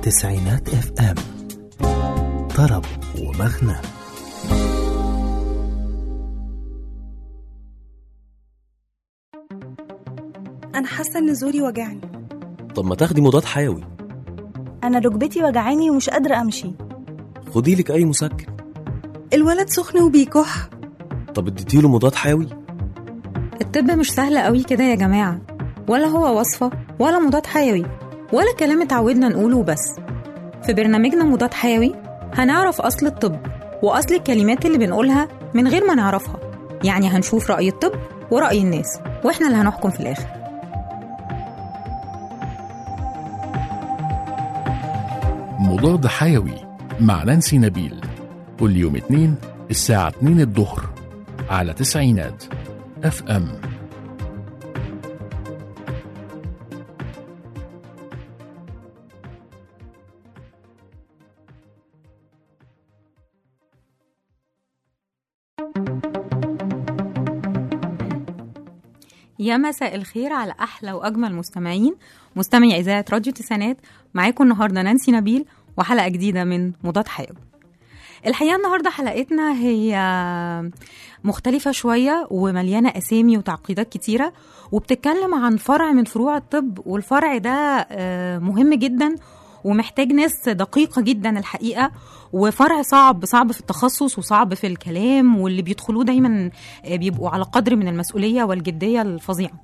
تسعينات اف ام طرب ومغنى أنا حاسة إن زوري وجعني طب ما تاخدي مضاد حيوي أنا ركبتي وجعاني ومش قادرة أمشي خدي لك اي مسكن الولد سخن وبيكح طب اديتيله مضاد حيوي الطب مش سهل قوي كده يا جماعة ولا هو وصفة ولا مضاد حيوي ولا كلام اتعودنا نقوله وبس في برنامجنا مضاد حيوي هنعرف أصل الطب وأصل الكلمات اللي بنقولها من غير ما نعرفها يعني هنشوف رأي الطب ورأي الناس وإحنا اللي هنحكم في الآخر مضاد حيوي مع نانسي نبيل كل يوم اثنين الساعة 2 الظهر على تسعينات اف ام يا مساء الخير على احلى واجمل مستمعين مستمعي اذاعه راديو تسعينات معاكم النهارده نانسي نبيل وحلقه جديده من مضاد حيوي الحقيقه النهارده حلقتنا هي مختلفه شويه ومليانه اسامي وتعقيدات كتيره وبتتكلم عن فرع من فروع الطب والفرع ده آه، مهم جدا ومحتاج ناس دقيقه جدا الحقيقه وفرع صعب صعب في التخصص وصعب في الكلام واللي بيدخلوه دايما آه، بيبقوا على قدر من المسؤوليه والجديه الفظيعه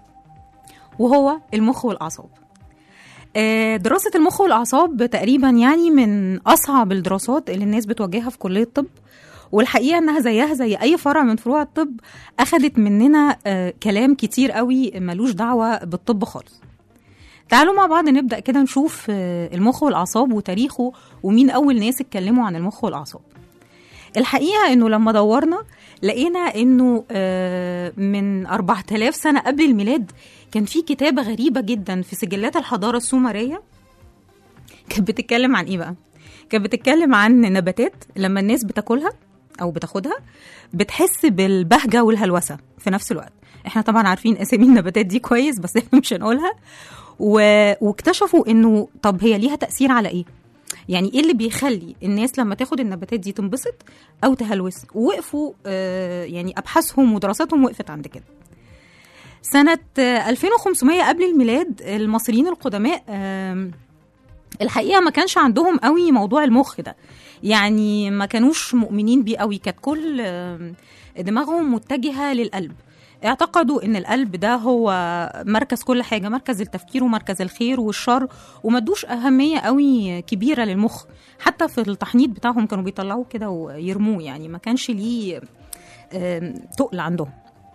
وهو المخ والاعصاب آه، دراسة المخ والأعصاب تقريبا يعني من أصعب الدراسات اللي الناس بتواجهها في كلية الطب والحقيقة إنها زيها زي أي فرع من فروع الطب أخدت مننا آه، كلام كتير قوي ملوش دعوة بالطب خالص تعالوا مع بعض نبدأ كده نشوف آه، المخ والأعصاب وتاريخه ومين أول ناس اتكلموا عن المخ والأعصاب الحقيقة إنه لما دورنا لقينا إنه آه، من 4000 سنة قبل الميلاد كان في كتابة غريبة جدا في سجلات الحضارة السومرية كانت بتتكلم عن إيه بقى؟ كانت بتتكلم عن نباتات لما الناس بتاكلها أو بتاخدها بتحس بالبهجة والهلوسة في نفس الوقت احنا طبعا عارفين اسامي النباتات دي كويس بس احنا مش هنقولها و... واكتشفوا انه طب هي ليها تأثير على ايه؟ يعني ايه اللي بيخلي الناس لما تاخد النباتات دي تنبسط او تهلوس ووقفوا آه يعني ابحاثهم ودراساتهم وقفت عند كده سنة آه، 2500 قبل الميلاد المصريين القدماء آم، الحقيقة ما كانش عندهم قوي موضوع المخ ده يعني ما كانوش مؤمنين بيه قوي كانت كل آم، دماغهم متجهة للقلب اعتقدوا ان القلب ده هو مركز كل حاجه مركز التفكير ومركز الخير والشر وما ادوش اهميه قوي كبيره للمخ حتى في التحنيط بتاعهم كانوا بيطلعوه كده ويرموه يعني ما كانش ليه آم، تقل عندهم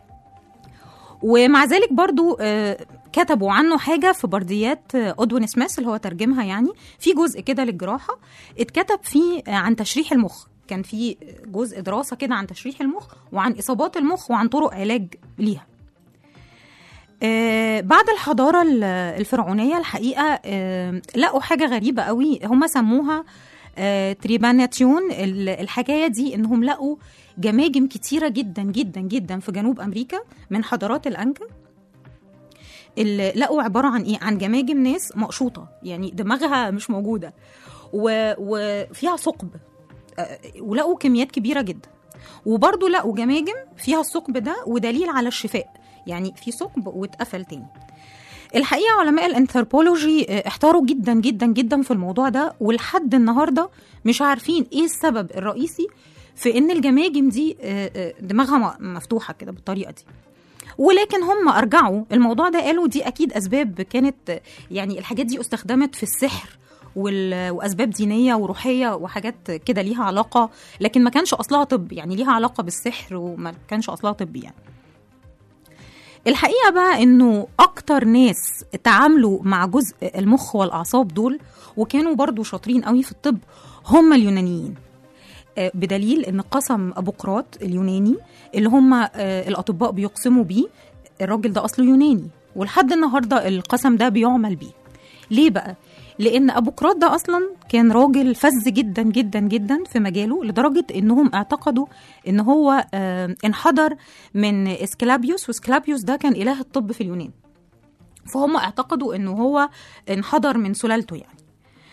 ومع ذلك برضو آه، كتبوا عنه حاجة في برديات آه، أودوين سميث اللي هو ترجمها يعني في جزء كده للجراحة اتكتب فيه آه، عن تشريح المخ كان في جزء دراسة كده عن تشريح المخ وعن إصابات المخ وعن طرق علاج ليها آه، بعد الحضارة ال- الفرعونية الحقيقة آه، لقوا حاجة غريبة قوي هم سموها آه، تريباناتيون ال- الحكاية دي إنهم لقوا جماجم كتيرة جدا جدا جدا في جنوب أمريكا من حضارات الأنكا اللي لقوا عبارة عن إيه؟ عن جماجم ناس مقشوطة يعني دماغها مش موجودة و... وفيها ثقب آه، ولقوا كميات كبيرة جدا وبرضه لقوا جماجم فيها الثقب ده ودليل على الشفاء يعني في ثقب واتقفل تاني الحقيقه علماء الانثروبولوجي آه، احتاروا جدا جدا جدا في الموضوع ده ولحد النهارده مش عارفين ايه السبب الرئيسي في ان الجماجم دي آه، آه، دماغها م- مفتوحه كده بالطريقه دي ولكن هم ارجعوا الموضوع ده قالوا دي اكيد اسباب كانت آه، يعني الحاجات دي استخدمت في السحر وال- واسباب دينيه وروحيه وحاجات كده ليها علاقه لكن ما كانش اصلها طب يعني ليها علاقه بالسحر وما كانش اصلها طب يعني الحقيقه بقى انه اكتر ناس تعاملوا مع جزء المخ والاعصاب دول وكانوا برضو شاطرين قوي في الطب هم اليونانيين آه، بدليل ان قسم ابوقراط اليوناني اللي هم آه، الاطباء بيقسموا بيه الراجل ده اصله يوناني ولحد النهارده القسم ده بيعمل بيه ليه بقى لان ابوقراط ده اصلا كان راجل فذ جدا جدا جدا في مجاله لدرجه انهم اعتقدوا ان هو آه، انحدر من اسكلابيوس واسكلابيوس ده كان اله الطب في اليونان فهم اعتقدوا انه هو انحدر من سلالته يعني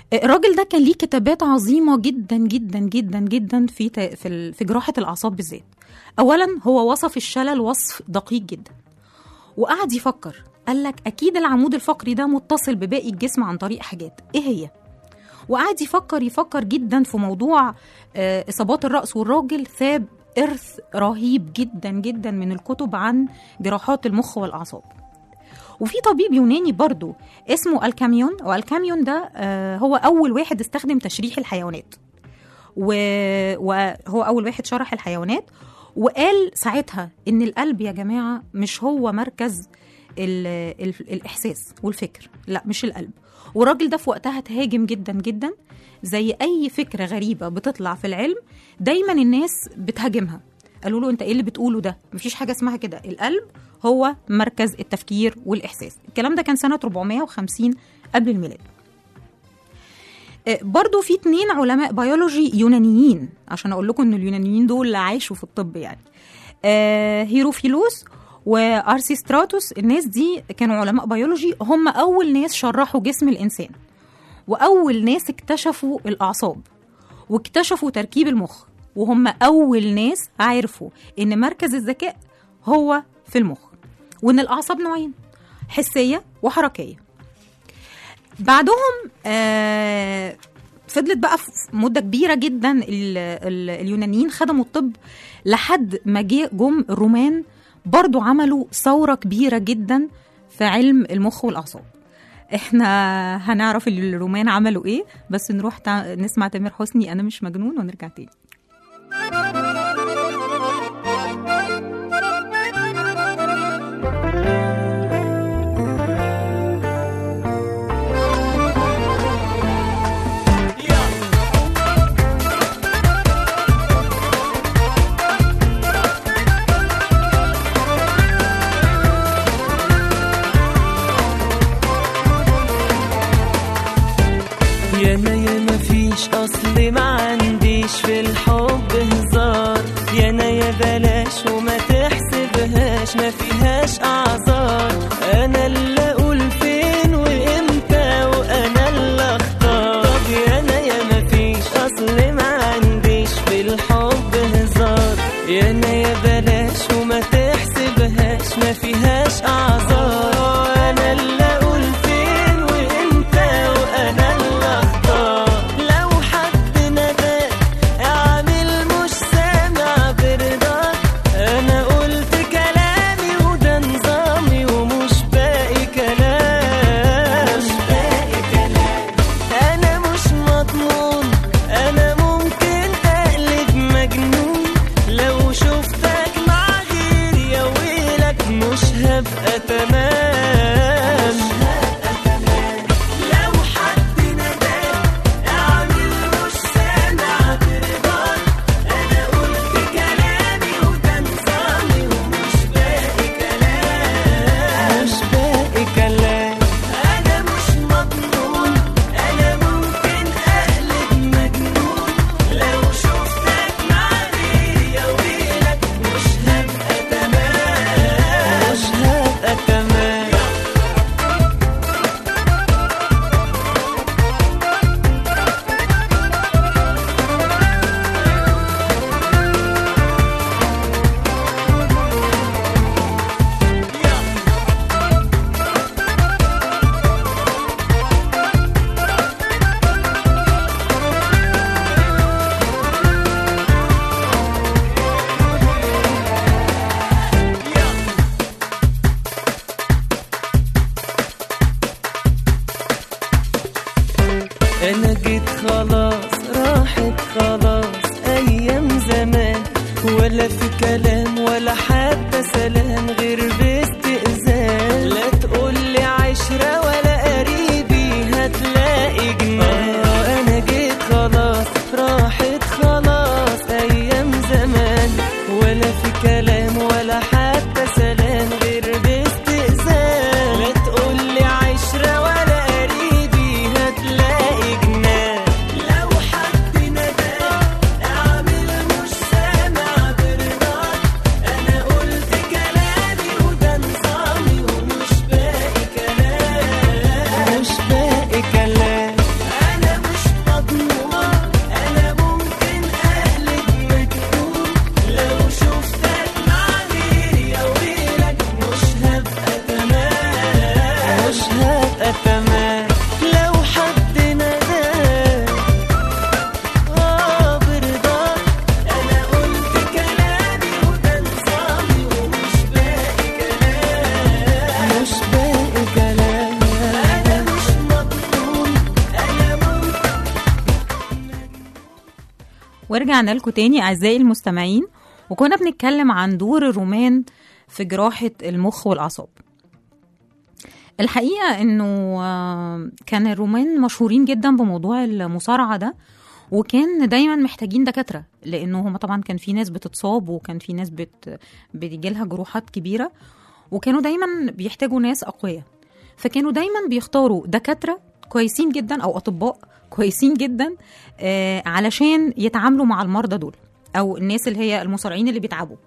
الراجل ده كان ليه كتابات عظيمه جدا جدا جدا جدا في ت- في ال- في جراحه الاعصاب بالذات اولا هو وصف الشلل وصف دقيق جدا وقعد يفكر قال لك اكيد العمود الفقري ده متصل بباقي الجسم عن طريق حاجات ايه هي وقعد يفكر يفكر جدا في موضوع آه، اصابات الراس والراجل ساب ارث رهيب جدا جدا من الكتب عن جراحات المخ والاعصاب وفي طبيب يوناني برضو اسمه الكاميون والكاميون ده آه، هو اول واحد استخدم تشريح الحيوانات و- وهو اول واحد شرح الحيوانات وقال ساعتها ان القلب يا جماعه مش هو مركز ال ال الاحساس والفكر لا مش القلب والراجل ده في وقتها تهاجم جدا جدا زي اي فكره غريبه بتطلع في العلم دايما الناس بتهاجمها قالوا له انت ايه اللي بتقوله ده مفيش حاجه اسمها كده القلب هو مركز التفكير والاحساس الكلام ده كان سنه 450 قبل الميلاد آه، برضو في اتنين علماء بيولوجي يونانيين عشان اقول لكم ان اليونانيين دول اللي عاشوا في الطب يعني آه، هيروفيلوس وارسيستراتوس الناس دي كانوا علماء بيولوجي هم اول ناس شرحوا جسم الانسان واول ناس اكتشفوا الاعصاب واكتشفوا تركيب المخ وهم اول ناس عرفوا ان مركز الذكاء هو في المخ وان الاعصاب نوعين حسيه وحركيه بعدهم آه فضلت بقى في مده كبيره جدا ال ال اليونانيين خدموا الطب لحد ما جه جم الرومان برضو عملوا ثوره كبيره جدا في علم المخ والاعصاب احنا هنعرف الرومان عملوا ايه بس نروح تع... نسمع تامر حسني انا مش مجنون ونرجع تاني ياما ياما فيش اصل ما عنديش في الحب هزار يانا يا بلاش وما تحسبهاش ما فيهاش اعذار انا اللي اقول فين وامتى وانا اللي اختار طب يانا ياما فيش اصل ما عنديش في الحب هزار يانا يا بلاش وما تحسبهاش ما فيهاش اعذار انا اللي اقول فين وامتى وانا اللي اختار لو حد نداك اعمل مش سامع برضاك انا قلت كلامي وده نظامي ومش باقي كلام مش باقي كلام انا مش مضمون انا ممكن اقلب مجنون لو شفتك مع غيري يا ويلك مش هبقى تمام لو حد نداك اعمل مش سامع برضاك انا قلت كلامي وده نظامي ومش باقي كلام مش باقي كلام انا مش مضمون انا ممكن اقلب مجنون لو شفتك مع غيري يا ويلك مش هبقى تمام مش هبقى تمام انا جيت خلاص راحت خلاص ايام زمان ولا في كلام ولا حتى سلام غير باستئذان لا تقولي عشرة ولا قريبي هتلاقي جنان آه، انا جيت خلاص راحت خلاص ايام زمان ولا في كلام ولا حتى سلام غير باستئذان لا تقولي عشرة ولا قريبي هتلاقي جنان لو حد نداك اعمل مش سامع برضاك انا قلت كلامي وده نظامي ومش باقي كلام مش باقي كلام انا ورجعنا لكم تاني أعزائي المستمعين وكنا بنتكلم عن دور الرومان في جراحة المخ والأعصاب الحقيقة إنه آه، كان الرومان مشهورين جدا بموضوع المصارعة ده وكان دايما محتاجين دكاترة لأنه هما طبعا كان في ناس بتتصاب وكان في ناس بت... بيجيلها جروحات كبيرة وكانوا دايما بيحتاجوا ناس أقوياء فكانوا دايما بيختاروا دكاترة كويسين جدا أو أطباء كويسين جدا آه علشان يتعاملوا مع المرضى دول أو الناس اللي هي المصارعين اللي بيتعبوا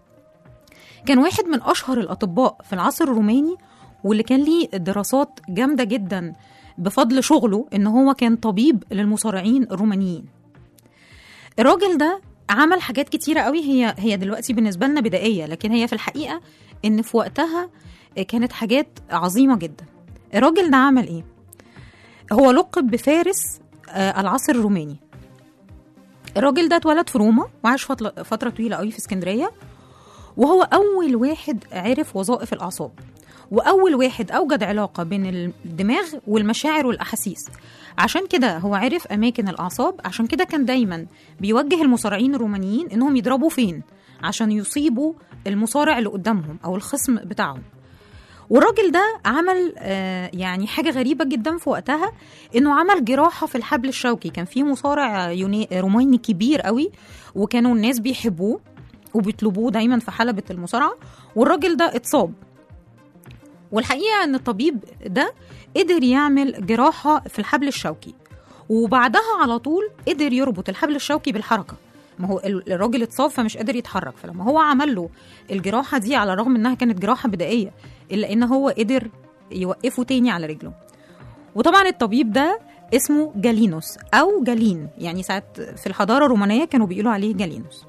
كان واحد من أشهر الأطباء في العصر الروماني واللي كان ليه دراسات جامدة جدا بفضل شغله إن هو كان طبيب للمصارعين الرومانيين الراجل ده عمل حاجات كتيرة قوي هي هي دلوقتي بالنسبة لنا بدائية لكن هي في الحقيقة إن في وقتها كانت حاجات عظيمة جدا الراجل ده عمل إيه؟ هو لقب بفارس آه، العصر الروماني الراجل ده اتولد في روما وعاش فترة فترة طويلة قوي في اسكندرية وهو أول واحد عرف وظائف الأعصاب وأول واحد أوجد علاقة بين الدماغ والمشاعر والأحاسيس عشان كده هو عرف أماكن الأعصاب عشان كده كان دايما بيوجه المصارعين الرومانيين إنهم يضربوا فين عشان يصيبوا المصارع اللي قدامهم أو الخصم بتاعهم والراجل ده عمل آه، يعني حاجة غريبة جدا في وقتها انه عمل جراحة في الحبل الشوكي كان في مصارع يوني روماني كبير قوي وكانوا الناس بيحبوه وبيطلبوه دايما في حلبة المصارعة والراجل ده اتصاب والحقيقة ان الطبيب ده قدر يعمل جراحة في الحبل الشوكي وبعدها على طول قدر يربط الحبل الشوكي بالحركة ما هو ال- الراجل اتصاب فمش قادر يتحرك فلما هو عمل له الجراحة دي على الرغم انها كانت جراحة بدائية الا ان هو قدر يوقفه تاني على رجله وطبعا الطبيب ده اسمه جالينوس او جالين يعني ساعات في الحضاره الرومانيه كانوا بيقولوا عليه جالينوس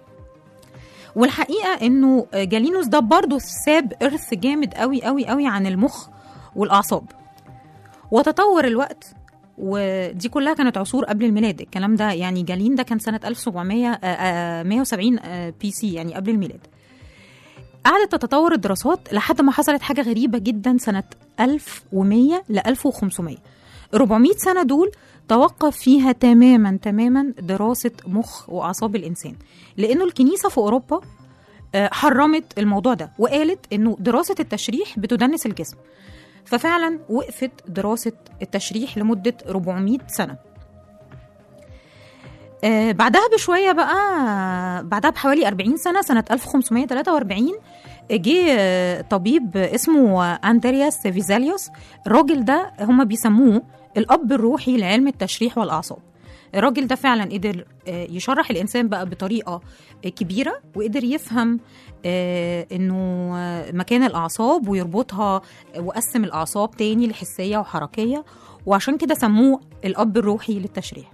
والحقيقه انه جالينوس ده برضه ساب ارث جامد قوي قوي قوي عن المخ والاعصاب وتطور الوقت ودي كلها كانت عصور قبل الميلاد الكلام ده يعني جالين ده كان سنه 1700 آه، آه، 170 آه، بي سي يعني قبل الميلاد قعدت تتطور الدراسات لحد ما حصلت حاجة غريبة جدا سنة 1100 ل 1500 400 سنة دول توقف فيها تماما تماما دراسة مخ وأعصاب الإنسان لأنه الكنيسة في أوروبا آه، حرمت الموضوع ده وقالت إنه دراسة التشريح بتدنس الجسم ففعلا وقفت دراسة التشريح لمدة 400 سنة آه، بعدها بشويه بقى بعدها بحوالي 40 سنه سنه 1543 جه آه، طبيب اسمه اندرياس فيزاليوس الراجل ده هم بيسموه الاب الروحي لعلم التشريح والاعصاب الراجل ده فعلا قدر آه، يشرح الانسان بقى بطريقه آه، كبيره وقدر يفهم آه، انه آه، مكان الاعصاب ويربطها آه، وقسم الاعصاب تاني لحسيه وحركيه وعشان كده سموه الاب الروحي للتشريح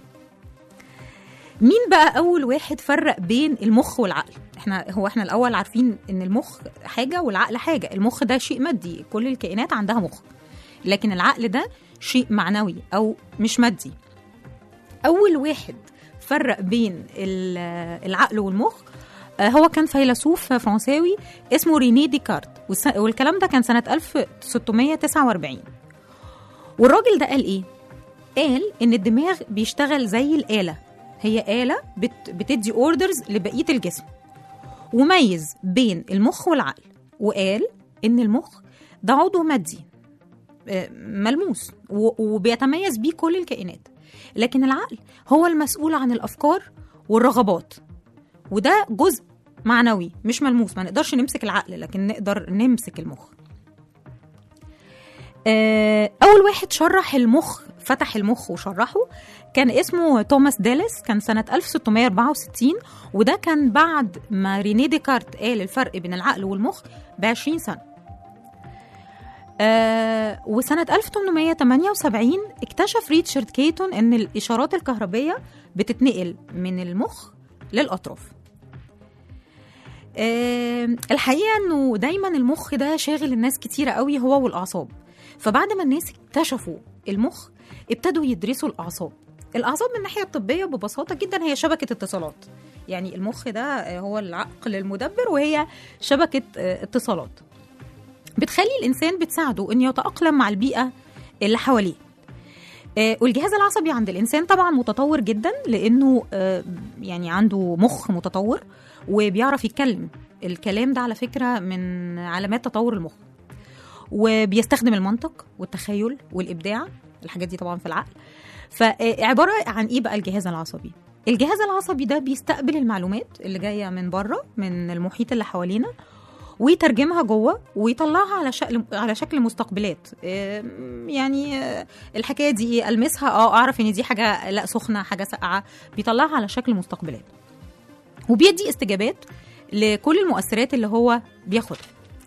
مين بقى اول واحد فرق بين المخ والعقل احنا هو احنا الاول عارفين ان المخ حاجه والعقل حاجه المخ ده شيء مادي كل الكائنات عندها مخ لكن العقل ده شيء معنوي او مش مادي اول واحد فرق بين ال- العقل والمخ آه، هو كان فيلسوف فرنساوي اسمه ريني ديكارت والس- والكلام ده كان سنه 1649 والراجل ده قال ايه قال ان الدماغ بيشتغل زي الاله هي آلة بت بتدي اوردرز لبقية الجسم وميز بين المخ والعقل وقال إن المخ ده عضو مادي آه، ملموس و- وبيتميز بيه كل الكائنات لكن العقل هو المسؤول عن الأفكار والرغبات وده جزء معنوي مش ملموس ما نقدرش نمسك العقل لكن نقدر نمسك المخ آه، أول واحد شرح المخ فتح المخ وشرحه كان اسمه توماس ديلس كان سنة 1664 وده كان بعد ما ريني ديكارت قال الفرق بين العقل والمخ ب 20 سنة آه وسنة 1878 اكتشف ريتشارد كيتون ان الإشارات الكهربية بتتنقل من المخ للأطراف آه الحقيقة انه دايما المخ ده شاغل الناس كتيرة قوي هو والأعصاب فبعد ما الناس اكتشفوا المخ ابتدوا يدرسوا الأعصاب الأعصاب من الناحية الطبية ببساطة جدا هي شبكة اتصالات يعني المخ ده آه، هو العقل المدبر وهي شبكة آه، اتصالات بتخلي الإنسان بتساعده إنه يتأقلم مع البيئة اللي حواليه آه، والجهاز العصبي عند الانسان طبعا متطور جدا لانه آه، يعني عنده مخ متطور وبيعرف يتكلم الكلام ده على فكره من علامات تطور المخ وبيستخدم المنطق والتخيل والابداع الحاجات دي طبعا في العقل فعباره عن ايه بقى الجهاز العصبي الجهاز العصبي ده بيستقبل المعلومات اللي جايه من بره من المحيط اللي حوالينا ويترجمها جوه ويطلعها على شكل على شكل مستقبلات آم، يعني آه، الحكايه دي ايه المسها اه اعرف ان دي حاجه لا سخنه حاجه ساقعه بيطلعها على شكل مستقبلات وبيدي استجابات لكل المؤثرات اللي هو بياخدها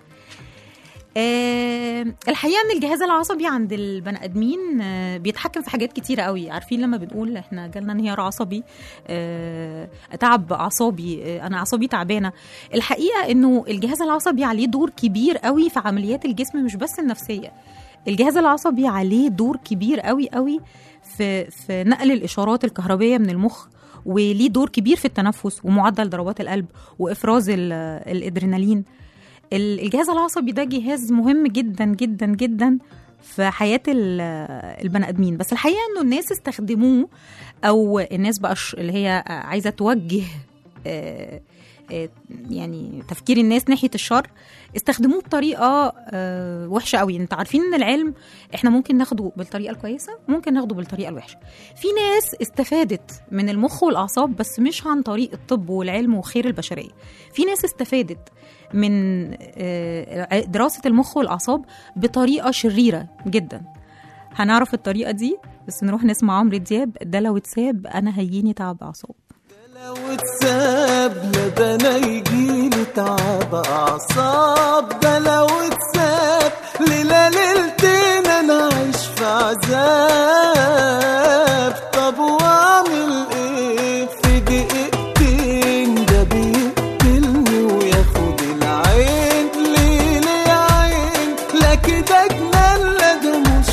آه الحقيقه ان الجهاز العصبي عند البني ادمين آه بيتحكم في حاجات كتيره قوي عارفين لما بنقول احنا جالنا انهيار عصبي آه تعب اعصابي آه انا اعصابي تعبانه الحقيقه انه الجهاز العصبي عليه دور كبير قوي في عمليات الجسم مش بس النفسيه الجهاز العصبي عليه دور كبير قوي قوي في في نقل الاشارات الكهربيه من المخ وليه دور كبير في التنفس ومعدل ضربات القلب وافراز ال- الادرينالين ال- الجهاز العصبي ده جهاز مهم جدا جدا جدا في حياة ال- البني آدمين بس الحقيقة إنه الناس استخدموه أو الناس بقى ش- اللي هي عايزة توجه آه، آه، يعني تفكير الناس ناحية الشر استخدموه بطريقة آه، وحشة قوي انت عارفين ان العلم احنا ممكن ناخده بالطريقة الكويسة ممكن ناخده بالطريقة الوحشة في ناس استفادت من المخ والأعصاب بس مش عن طريق الطب والعلم وخير البشرية في ناس استفادت من آه، دراسة المخ والأعصاب بطريقة شريرة جدا هنعرف الطريقة دي بس نروح نسمع عمرو دياب ده لو اتساب أنا هيجيني تعب أعصاب لو اتساب لا ده انا يجيلي تعب اعصاب ده لو اتساب ليلة ليلتين انا عايش في عذاب طب واعمل ايه في دقيقتين ده بيقتلني وياخد العين ليه ليه يا عين لا كده جنان لا ده مش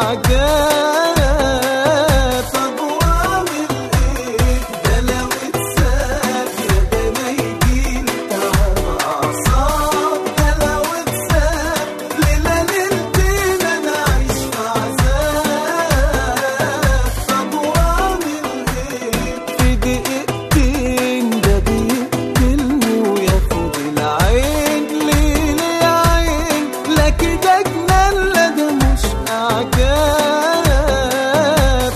اعجاب طب واعمل ايه ده لو اتساب يا ده انا يجيلي تعب اعصاب ده لو اتساب ليلة ليلتين انا عايش في عذاب طب واعمل ايه في دقيقتين ده بيقتلني وياخد العين ليه ليه يا عين لا كده جنان لا ده مش اعجاب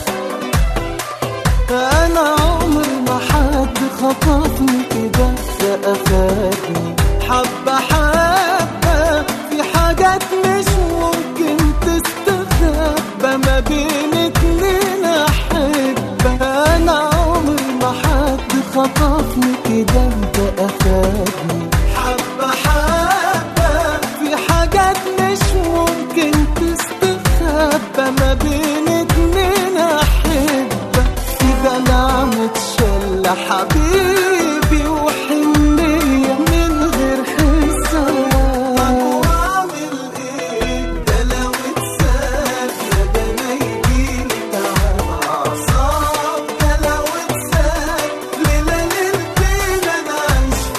انا عمري ما حد خطفني كده ده افادني حبه حبه في حاجات مش ممكن تستخبى ما بين اتنين احبه انا عمري ما حد خطفني كده ده افادني حبه حبه في حاجات مش ممكن تستخبى ما بين اتنين احبه كده نعمة شلة حبيبي وحنية من غير حساب واعمل ايه ده لو اتساب يا ده انا يجيلي تعب اعصاب ده لو اتساب ليلة ليلتين انا عايش في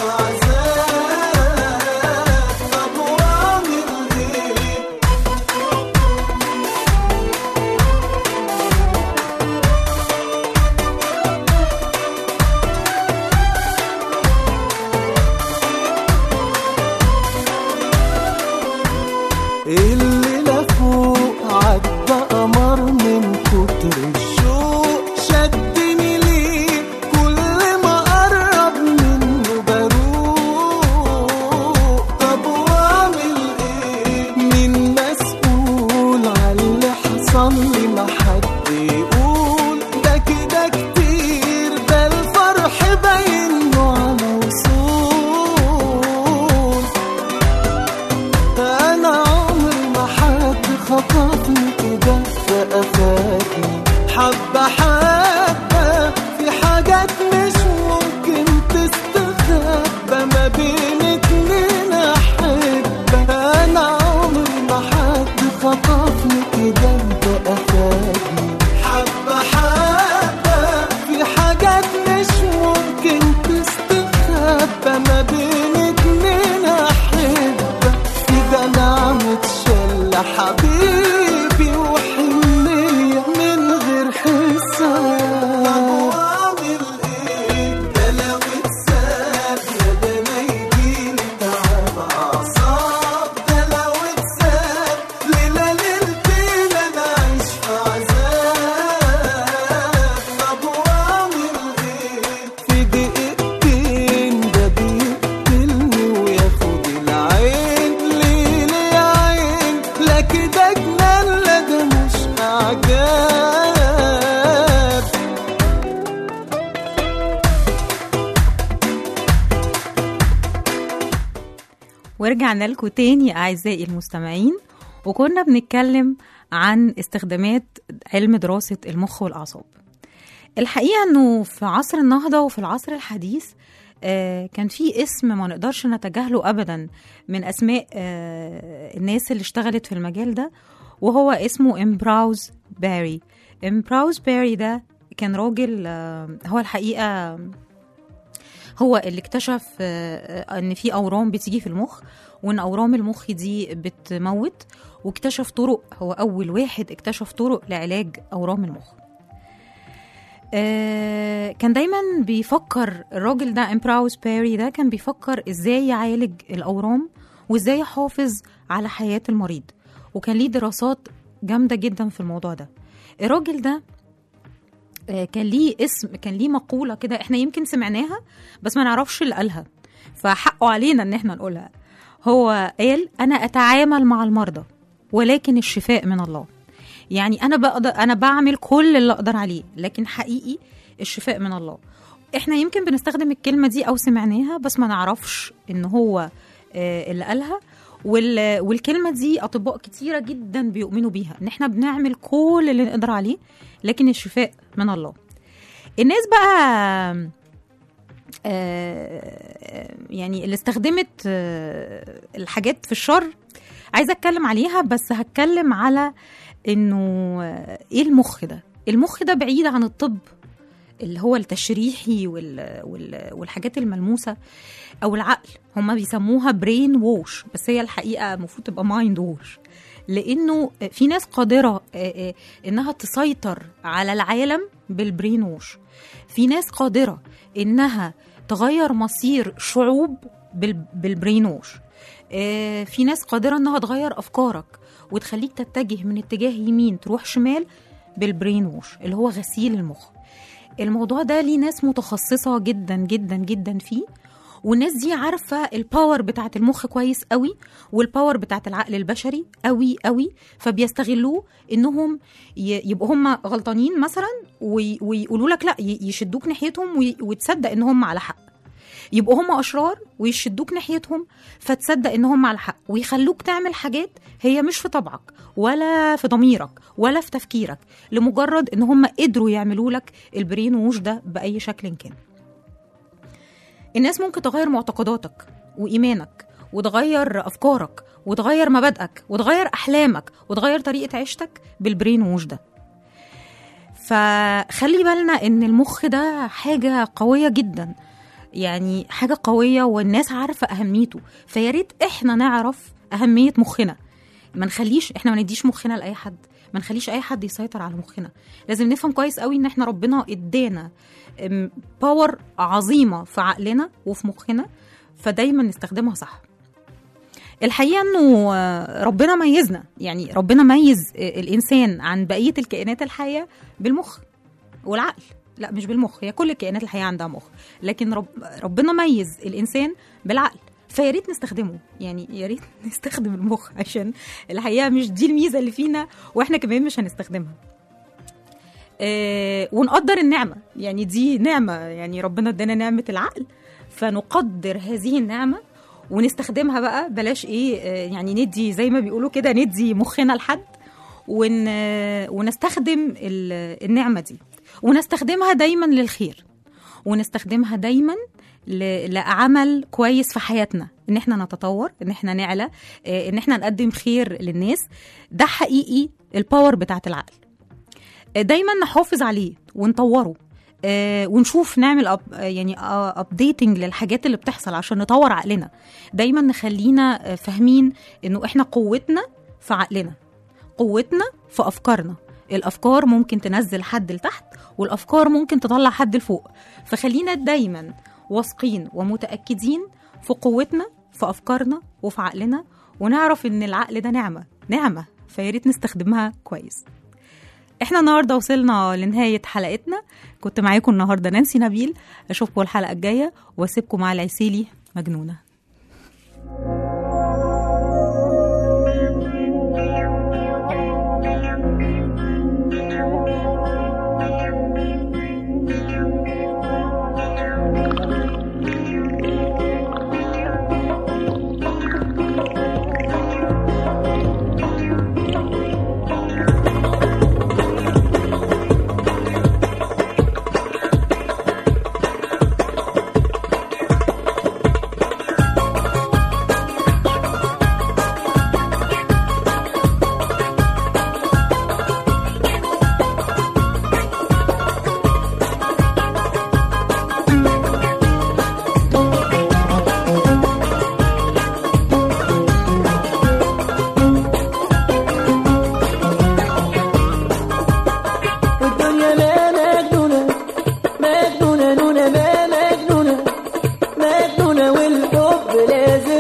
عذاب طب واعمل ايه الليلة فوق عدى قمر من كتر الشوق شدني ليه كل ما قرب منه بروق طب واعمل ايه مين مسؤول على اللي حصل لي ما حد يقول ده كده كتير ده الفرح باين له على وصول انا عمري ما حد خطفني كده فافادني حبه حبه في حاجات مش ممكن تستخبى ما بين اتنين احبه انا عمري ما حد خطفني كده فافادني حبه حبه في حاجات مش ممكن تستخبى ما بين اتنين احبه كده نعمة شلة حبيبي وحنية من ورجعنا لكم تاني أعزائي المستمعين وكنا بنتكلم عن استخدامات علم دراسة المخ والأعصاب الحقيقة أنه في عصر النهضة وفي العصر الحديث آه، كان في اسم ما نقدرش نتجاهله أبدا من أسماء آه، الناس اللي اشتغلت في المجال ده وهو اسمه إمبراوز باري إمبراوز باري ده كان راجل آه، هو الحقيقة هو اللي اكتشف آه، آه، ان في اورام بتيجي في المخ وان اورام المخ دي بتموت واكتشف طرق هو اول واحد اكتشف طرق لعلاج اورام المخ آه، كان دايما بيفكر الراجل ده امبراوس باري ده كان بيفكر ازاي يعالج الاورام وازاي يحافظ على حياه المريض وكان ليه دراسات جامده جدا في الموضوع ده الراجل ده آه، كان ليه اسم كان ليه مقوله كده احنا يمكن سمعناها بس ما نعرفش اللي قالها فحقه علينا ان احنا نقولها هو قال انا اتعامل مع المرضى ولكن الشفاء من الله يعني انا بقدر انا بعمل كل اللي اقدر عليه لكن حقيقي الشفاء من الله احنا يمكن بنستخدم الكلمه دي او سمعناها بس ما نعرفش ان هو آه، اللي قالها وال- والكلمه دي اطباء كتيره جدا بيؤمنوا بيها ان احنا بنعمل كل اللي نقدر عليه لكن الشفاء من الله الناس بقى آه، يعني اللي استخدمت آه، الحاجات في الشر عايزه اتكلم عليها بس هتكلم على انه آه، ايه المخ ده المخ ده بعيد عن الطب اللي هو التشريحي وال... وال... والحاجات الملموسه او العقل هما بيسموها برين ووش بس هي الحقيقه المفروض تبقى مايند ووش لانه في ناس قادره آه، آه، انها تسيطر على العالم بالبرين ووش في ناس قادره انها تغير مصير شعوب بال- بالبرين ووش آه، في ناس قادره انها تغير افكارك وتخليك تتجه من اتجاه يمين تروح شمال بالبرين ووش اللي هو غسيل المخ الموضوع ده ليه ناس متخصصة جدا جدا جدا فيه والناس دي عارفة الباور بتاعت المخ كويس قوي والباور بتاعت العقل البشري قوي قوي فبيستغلوه انهم ي- يبقوا هم غلطانين مثلا وي- ويقولوا لك لا ي- يشدوك ناحيتهم وي- وتصدق ان هم على حق يبقوا هم اشرار ويشدوك ناحيتهم فتصدق ان هم على حق ويخلوك تعمل حاجات هي مش في طبعك ولا في ضميرك ولا في تفكيرك لمجرد ان هم قدروا يعملوا لك البرين ووش ده باي شكل كان الناس ممكن تغير معتقداتك وايمانك وتغير افكارك وتغير مبادئك وتغير احلامك وتغير طريقه عيشتك بالبرين ووش ده فخلي بالنا ان المخ ده حاجه قويه جدا يعني حاجه قويه والناس عارفه اهميته فيا ريت احنا نعرف اهميه مخنا ما نخليش احنا ما نديش مخنا لاي حد ما نخليش اي حد يسيطر على مخنا لازم نفهم كويس قوي ان احنا ربنا ادانا ام، باور عظيمه في عقلنا وفي مخنا فدايما نستخدمها صح الحقيقه انه آه، ربنا ميزنا يعني ربنا ميز آه، الانسان عن بقيه الكائنات الحيه بالمخ والعقل لا مش بالمخ هي كل الكائنات الحيه عندها مخ لكن رب ربنا ميز الانسان بالعقل فيا ريت نستخدمه يعني يا ريت نستخدم المخ عشان الحقيقه مش دي الميزه اللي فينا واحنا كمان مش هنستخدمها آه ونقدر النعمه يعني دي نعمه يعني ربنا ادانا نعمه العقل فنقدر هذه النعمه ونستخدمها بقى بلاش ايه آه يعني ندي زي ما بيقولوا كده ندي مخنا لحد ون آه، ونستخدم ال- النعمه دي ونستخدمها دايما للخير ونستخدمها دايما ل- لعمل كويس في حياتنا ان احنا نتطور ان احنا نعلى آه، ان احنا نقدم خير للناس ده حقيقي الباور بتاعت العقل آه، دايما نحافظ عليه ونطوره آه، ونشوف نعمل أب يعني ابديتنج للحاجات اللي بتحصل عشان نطور عقلنا دايما نخلينا آه، فاهمين انه احنا قوتنا في عقلنا قوتنا في افكارنا الافكار ممكن تنزل حد لتحت والافكار ممكن تطلع حد لفوق فخلينا دايما واثقين ومتاكدين في قوتنا في افكارنا وفي عقلنا ونعرف ان العقل ده نعمه نعمه فياريت نستخدمها كويس احنا النهارده وصلنا لنهايه حلقتنا كنت معاكم النهارده نانسي نبيل اشوفكم الحلقه الجايه واسيبكم مع العسيلي مجنونه الحب لازم